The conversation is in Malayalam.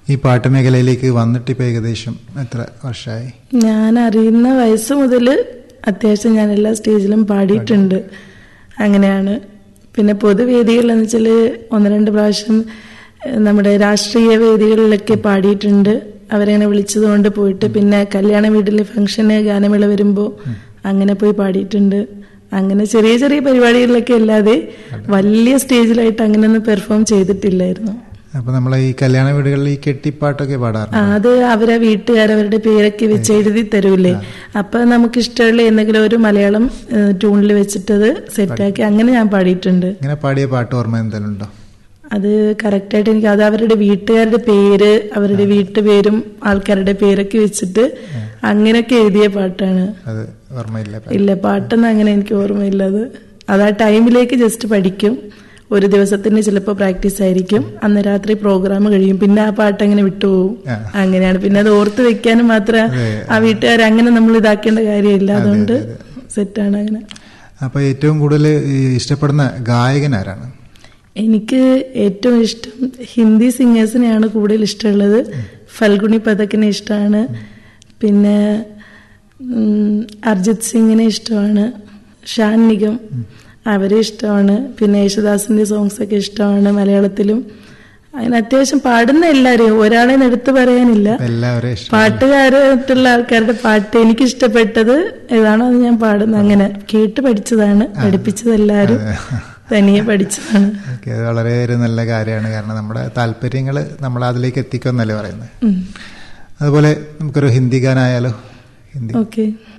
ഈ പാട്ട് മേഖലയിലേക്ക് വന്നിട്ട് ഇപ്പൊ ഏകദേശം എത്ര വർഷമായി ഞാൻ അറിയുന്ന വയസ്സ് മുതൽ അത്യാവശ്യം ഞാൻ എല്ലാ സ്റ്റേജിലും പാടിയിട്ടുണ്ട് അങ്ങനെയാണ് പിന്നെ പൊതുവേദികളിലെന്ന് വെച്ചാൽ ഒന്ന് രണ്ട് പ്രാവശ്യം ഏഹ്, നമ്മുടെ രാഷ്ട്രീയ വേദികളിലൊക്കെ പാടിയിട്ടുണ്ട് അവരെങ്ങനെ വിളിച്ചതുകൊണ്ട് പോയിട്ട് പിന്നെ കല്യാണ വീട്ടിലെ ഫംഗ്ഷന് ഗാനമേള വരുമ്പോൾ അങ്ങനെ പോയി പാടിയിട്ടുണ്ട് അങ്ങനെ ചെറിയ ചെറിയ പരിപാടികളിലൊക്കെ അല്ലാതെ വലിയ സ്റ്റേജിലായിട്ട് അങ്ങനെയൊന്നും പെർഫോം ചെയ്തിട്ടില്ലായിരുന്നു അപ്പൊ നമ്മളെ ഈ കല്യാണ വീടുകളിൽ ഈ കെട്ടിപ്പാട്ടൊക്കെ ആ, പാടാറുണ്ട് അത് അവരെ വീട്ടുകാർ അവരുടെ പേരൊക്കെ വെച്ച് എഴുതി തരൂലേ അപ്പൊ നമുക്ക് ഇഷ്ടമുള്ള എന്തെങ്കിലും ഒരു മലയാളം ട്യൂണിൽ വെച്ചിട്ടത് സെറ്റാക്കി അങ്ങനെ ഞാൻ പാടിയിട്ടുണ്ട് ഇങ്ങനെ പാടിയ പാട്ട് ഓർമ്മ എന്തെങ്കിലും ഉണ്ടോ അത് കറക്റ്റായിട്ട് എനിക്ക് അത് അവരുടെ വീട്ടുകാരുടെ പേര് അവരുടെ വീട്ടുപേരും ആൾക്കാരുടെ പേരൊക്കെ വെച്ചിട്ട് അങ്ങനെയൊക്കെ എഴുതിയ പാട്ടാണ് അത് ഓർമ്മയില്ല ഇല്ല പാട്ടൊന്നും അങ്ങനെ എനിക്ക് ഓർമ്മയില്ല അത് അത് ആ ടൈമിലേക്ക് ജസ്റ്റ് പഠിക്കും ഒരു ദിവസത്തിന് ചിലപ്പോൾ പ്രാക്ടീസ് ആയിരിക്കും അന്ന് രാത്രി പ്രോഗ്രാം കഴിയും പിന്നെ ആ പാട്ട് അങ്ങനെ വിട്ടുപോകും ആ. അങ്ങനെയാണ് പിന്നെ അത് ഓർത്ത് വെക്കാനും മാത്രം അതെ. ആ വീട്ടുകാർ അങ്ങനെ നമ്മൾ ഇതാക്കേണ്ട കാര്യമില്ല അതുകൊണ്ട് സെറ്റാണ് അങ്ങനെ അപ്പൊ ഏറ്റവും കൂടുതൽ ഈ ഇഷ്ടപ്പെടുന്ന ഗായകൻ ആരാണ് എനിക്ക് ഏറ്റവും ഇഷ്ടം ഹിന്ദി സിംഗേഴ്സിനെയാണ് കൂടുതൽ ഇഷ്ടമുള്ളത് ഫൽഗുണി പതക്കിനെ ഇഷ്ടമാണ് പിന്നെ ഉം, അർജിത് സിംഗിനെ ഇഷ്ടമാണ് ഷാൻ നിഗം അവരെ ഇഷ്ടമാണ് പിന്നെ യേശുദാസിന്റെ സോങ്സ് ഒക്കെ ഇഷ്ടമാണ് മലയാളത്തിലും അതിന് അത്യാവശ്യം പാടുന്ന എല്ലാവരെയും ഒരാളെ എടുത്തു പറയാനില്ല എല്ലാവരെയും ഇഷ്ടം പാട്ടുകാരായിട്ടുള്ള ആൾക്കാരുടെ പാട്ട് എനിക്ക് ഇഷ്ടപ്പെട്ടത് ഏതാണോ അത് ഞാൻ പാടുന്നത് അങ്ങനെ കേട്ട് പഠിച്ചതാണ് പഠിപ്പിച്ചത് എല്ലാവരും തനിയെ പഠിച്ചതാണ് ഓക്കെ അത് വളരെ ഒരു നല്ല കാര്യമാണ് കാരണം നമ്മുടെ താല്പര്യങ്ങൾ നമ്മൾ അതിലേക്ക് എത്തിക്കുമെന്നല്ലേ പറയുന്നത് ഉം. അതുപോലെ നമുക്കൊരു ഹിന്ദി ഗാനായാലോ ഹിന്ദി ഓക്കെ